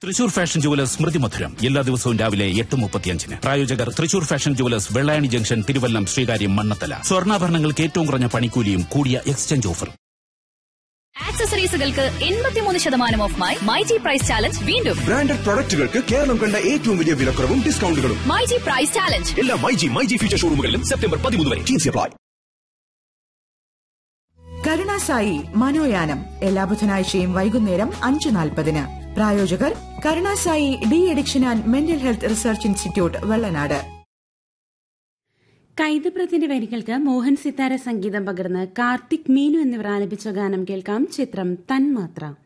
Thrissur fashion jewellers സ്മൃതി മധുരം എല്ലാ ദിവസവും രാവിലെ എട്ട് മുപ്പത്തിയഞ്ചിന് പ്രായോജകർ Thrissur fashion jewellers Vellayani junction Thiruvallam Sreekaryam Mannathala സ്വർണ്ണാഭരണങ്ങൾക്ക് ഏറ്റവും കുറഞ്ഞ പണിക്കൂലിയും കൂടിയ എക്സ്ചേഞ്ച് ഓഫറും ആക്സസറീസുകൾക്ക് എൺപത്തിമൂന്ന് ശതമാനം ഓഫുമായി മൈജി പ്രൈസ് ചാലഞ്ച് വീണ്ടും ബ്രാൻഡഡ് പ്രൊഡക്റ്റുകൾക്ക് കേരളം കണ്ട ഏറ്റവും വലിയ വിലക്കുറവും ഡിസ്കൗണ്ടുകളും മൈജി പ്രൈസ് ചാലഞ്ച് എല്ലാ മൈജി മൈജി ഫ്യൂച്ചർ ഷോറൂമുകളിലും സെപ്റ്റംബർ പതിമൂന്ന് വരെ ടീംസ് അപ്ലൈ കരുണാസായി മനോയാനം എല്ലാ ബുധനാഴ്ചയും വൈകുന്നേരം അഞ്ച് നാൽപ്പതിന് പ്രായോജകർ Karunasai D addiction and mental health research institute Vellanad കൈതപ്രത്തിന്റെ വരികൾക്ക് മോഹൻ സിത്താര സംഗീതം പകർന്ന് കാർത്തിക് മീനു എന്നിവർ ആലപിച്ച ഗാനം കേൾക്കാം ചിത്രം തന്മാത്ര